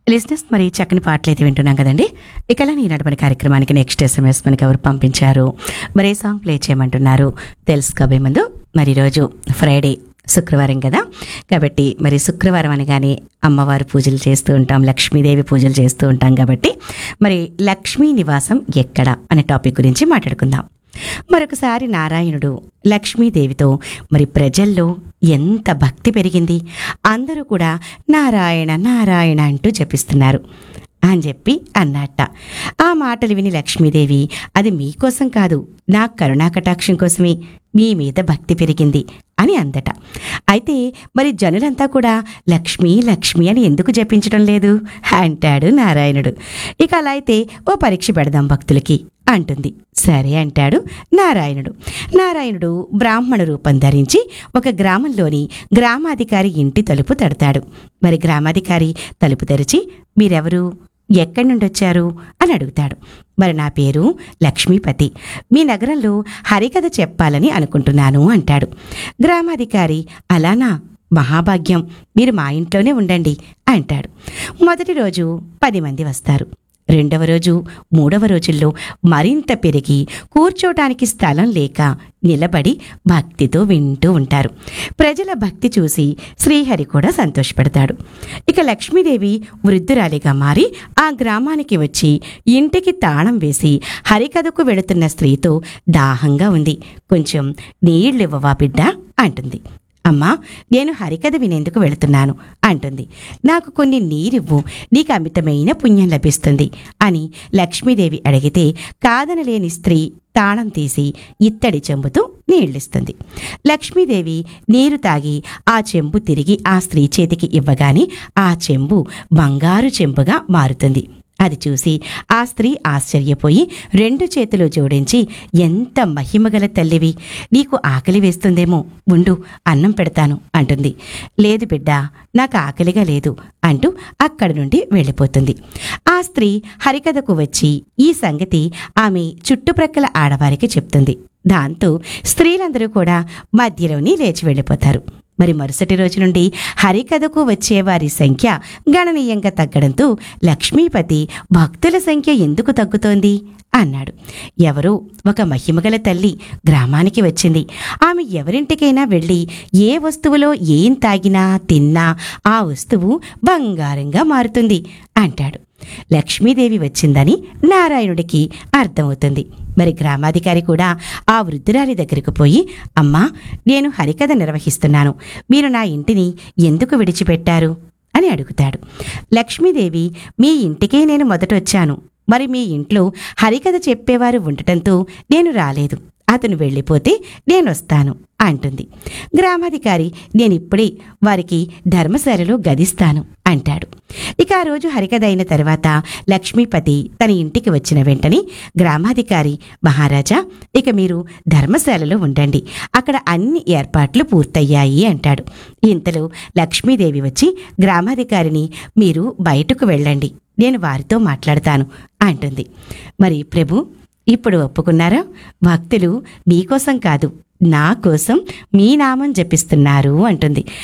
లిజినెస్ మరి చక్కని పాటలు అయితే వింటున్నాం కదండి ఇక ఈనాటి మన కార్యక్రమానికి నెక్స్ట్ ఎస్ఎంఎస్ మనకి ఎవరు పంపించారు మరి ఏ సాంగ్ ప్లే చేయమంటున్నారు తెలుసుకోబోయే ముందు మరి ఈరోజు ఫ్రైడే శుక్రవారం కదా కాబట్టి మరి శుక్రవారం అనగానే అమ్మవారు పూజలు చేస్తూ ఉంటాం లక్ష్మీదేవి పూజలు చేస్తూ ఉంటాం కాబట్టి మరి లక్ష్మీ నివాసం ఎక్కడ అనే టాపిక్ గురించి మాట్లాడుకుందాం మరొకసారి నారాయణుడు లక్ష్మీదేవితో మరి ప్రజల్లో ఎంత భక్తి పెరిగింది అందరూ కూడా నారాయణ నారాయణ అంటూ జపిస్తున్నారు అని చెప్పి అన్నట్ట ఆ మాటలు విని లక్ష్మీదేవి అది మీకోసం కాదు నా కరుణా కటాక్షం కోసమే మీ మీద భక్తి పెరిగింది అని అందట అయితే మరి జనులంతా కూడా లక్ష్మి లక్ష్మి అని ఎందుకు జపించడం లేదు అంటాడు నారాయణుడు ఇక అలా అయితే ఓ పరీక్ష పెడదాం భక్తులకి అంటుంది సరే అంటాడు నారాయణుడు నారాయణుడు బ్రాహ్మణ రూపం ధరించి ఒక గ్రామంలోని గ్రామాధికారి ఇంటి తలుపు తడతాడు మరి గ్రామాధికారి తలుపు తెరిచి మీరెవరు ఎక్కడి నుండి వచ్చారు అని అడుగుతాడు మరి నా పేరు లక్ష్మీపతి మీ నగరంలో హరికథ చెప్పాలని అనుకుంటున్నాను అంటాడు గ్రామాధికారి అలానా మహాభాగ్యం మీరు మా ఇంట్లోనే ఉండండి అంటాడు మొదటి రోజు పది మంది వస్తారు రెండవ రోజు మూడవ రోజుల్లో మరింత పెరిగి కూర్చోటానికి స్థలం లేక నిలబడి భక్తితో వింటూ ఉంటారు ప్రజల భక్తి చూసి శ్రీహరి కూడా సంతోషపడతాడు ఇక లక్ష్మీదేవి వృద్ధురాలిగా మారి ఆ గ్రామానికి వచ్చి ఇంటికి తాళం వేసి హరికథకు వెళుతున్న స్త్రీతో దాహంగా ఉంది కొంచెం నీళ్ళివ్వవా బిడ్డ అంటుంది అమ్మా నేను హరికథ వినేందుకు వెళుతున్నాను అంటుంది నాకు కొన్ని నీరివ్వు నీకు అమితమైన పుణ్యం లభిస్తుంది అని లక్ష్మీదేవి అడిగితే కాదనలేని స్త్రీ తాళం తీసి ఇత్తడి చెంబుతో నీళ్ళిస్తుంది లక్ష్మీదేవి నీరు తాగి ఆ చెంబు తిరిగి ఆ స్త్రీ చేతికి ఇవ్వగానే ఆ చెంబు బంగారు చెంబుగా మారుతుంది అది చూసి ఆ స్త్రీ ఆశ్చర్యపోయి రెండు చేతులు జోడించి ఎంత మహిమగల తల్లివి నీకు ఆకలి వేస్తుందేమో ఉండు అన్నం పెడతాను అంటుంది లేదు బిడ్డ నాకు ఆకలిగా లేదు అంటూ అక్కడి నుండి వెళ్ళిపోతుంది ఆ స్త్రీ హరికథకు వచ్చి ఈ సంగతి ఆమె చుట్టుప్రక్కల ఆడవారికి చెప్తుంది దాంతో స్త్రీలందరూ కూడా మధ్యలోని లేచి వెళ్ళిపోతారు మరి మరుసటి రోజు నుండి హరికథకు వచ్చే వారి సంఖ్య గణనీయంగా తగ్గడంతో లక్ష్మీపతి భక్తుల సంఖ్య ఎందుకు తగ్గుతోంది అన్నాడు ఎవరో ఒక మహిమగల తల్లి గ్రామానికి వచ్చింది ఆమె ఎవరింటికైనా వెళ్ళి ఏ వస్తువులో ఏం తాగినా తిన్నా ఆ వస్తువు బంగారంగా మారుతుంది అంటాడు లక్ష్మీదేవి వచ్చిందని నారాయణుడికి అర్థమవుతుంది మరి గ్రామాధికారి కూడా ఆ వృద్ధురాలి దగ్గరకు పోయి అమ్మా నేను హరికథ నిర్వహిస్తున్నాను మీరు నా ఇంటిని ఎందుకు విడిచిపెట్టారు అని అడుగుతాడు లక్ష్మీదేవి మీ ఇంటికే నేను మొదట వచ్చాను మరి మీ ఇంట్లో హరికథ చెప్పేవారు ఉండటంతో నేను రాలేదు అతను వెళ్ళిపోతే నేను వస్తాను అంటుంది గ్రామాధికారి నేను ఇప్పుడే వారికి ధర్మశాలలో గదిస్తాను అంటాడు ఇక ఆ రోజు హరికథ అయిన తర్వాత లక్ష్మీపతి తన ఇంటికి వచ్చిన వెంటనే గ్రామాధికారి మహారాజా ఇక మీరు ధర్మశాలలో ఉండండి అక్కడ అన్ని ఏర్పాట్లు పూర్తయ్యాయి అంటాడు ఇంతలో లక్ష్మీదేవి వచ్చి గ్రామాధికారిని మీరు బయటకు వెళ్ళండి నేను వారితో మాట్లాడతాను అంటుంది మరి ప్రభు ఇప్పుడు ఒప్పుకున్నారా భక్తులు మీకోసం కాదు నా కోసం మీ నామం జపిస్తున్నారు అంటుంది